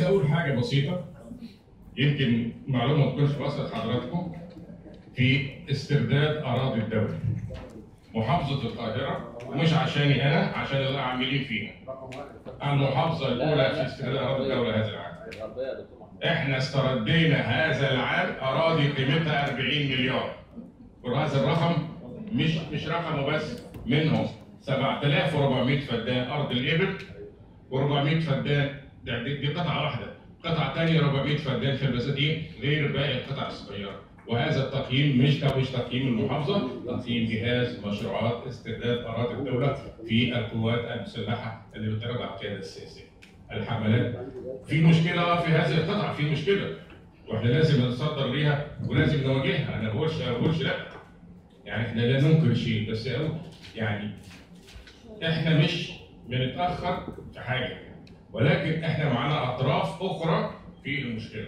اقول حاجه بسيطه يمكن معلومه ما تكونش وصلت حضراتكم في استرداد اراضي الدوله محافظه القاهره ومش عشاني انا عشان العاملين فيها المحافظه الاولى في استرداد اراضي الدوله هذا العام احنا استردينا هذا العام اراضي قيمتها 40 مليار وهذا الرقم مش مش رقمه بس منهم 7400 فدان ارض الابل و400 فدان ده دي, دي قطعه واحده قطعه ثانيه 400 فدان في البساتين غير باقي القطع الصغيره وهذا التقييم مش مش تقييم المحافظه تقييم جهاز مشروعات استرداد اراضي الدوله في القوات المسلحه اللي بتعرض على القياده السياسيه الحملات في مشكله في هذه القطعه في مشكله واحنا لازم نتصدر ليها ولازم نواجهها انا ما بقولش انا ما بقولش لا يعني احنا لا ننكر شيء بس أقول يعني احنا مش بنتاخر في حاجه ولكن احنا معانا اطراف اخرى في المشكله.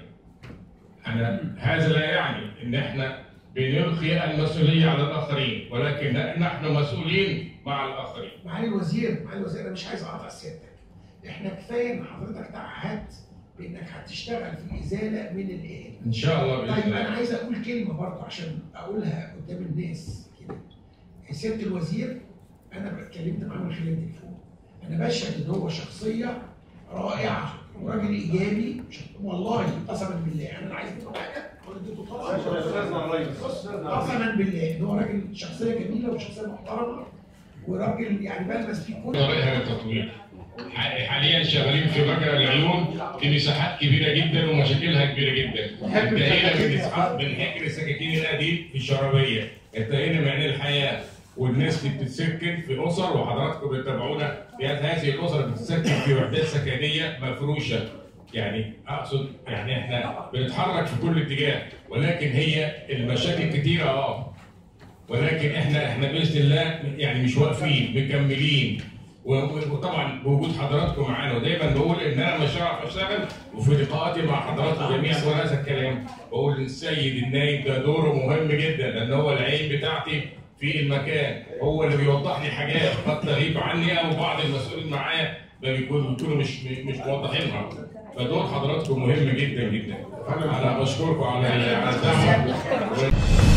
انا هذا لا يعني ان احنا بنلقي المسؤوليه على الاخرين ولكن نحن مسؤولين مع الاخرين. معالي الوزير معالي الوزير انا مش عايز اقاطع سيادتك احنا كفايه ان حضرتك تعهدت بانك هتشتغل في ازاله من الاهل ان شاء الله باذن طيب انا الله. عايز اقول كلمه برضه عشان اقولها قدام الناس كده سياده الوزير انا اتكلمت معاه من خلال التليفون انا بشهد ان هو شخصيه رائعه وراجل ايجابي والله قسما بالله انا عايز منه حاجه ولا اديته طبعا بص قسما بالله ان هو راجل شخصيه جميله وشخصيه محترمه وراجل يعني بلمس فيه كل طريقها للتطوير. ح- حاليا شغالين في مجرى العيون في مساحات كبيره جدا ومشاكلها كبيره جدا. انتهينا من اسعاف من حجر السكاكين القديم في الشرابيه، انتهينا من عين الحياه والناس اللي بتتسكن في اسر وحضراتكم بتتابعونا في هذه الاسر بتتسكن في وحدات سكنيه مفروشه. يعني اقصد يعني احنا بنتحرك في كل اتجاه ولكن هي المشاكل كتيره اه ولكن احنا احنا باذن الله يعني مش واقفين مكملين و- و- وطبعا بوجود حضراتكم معانا ودايما بقول ان انا مش هعرف اشتغل وفي لقاءاتي مع حضراتكم جميعا بقول هذا الكلام بقول السيد النايب ده دوره مهم جدا لان هو العين بتاعتي في المكان هو اللي بيوضح لي حاجات قد تغيب عني او بعض المسؤولين معايا ما بيكونوا بيكونوا مش مش موضحينها فدور حضراتكم مهم جدا جدا انا بشكركم على على الدعوه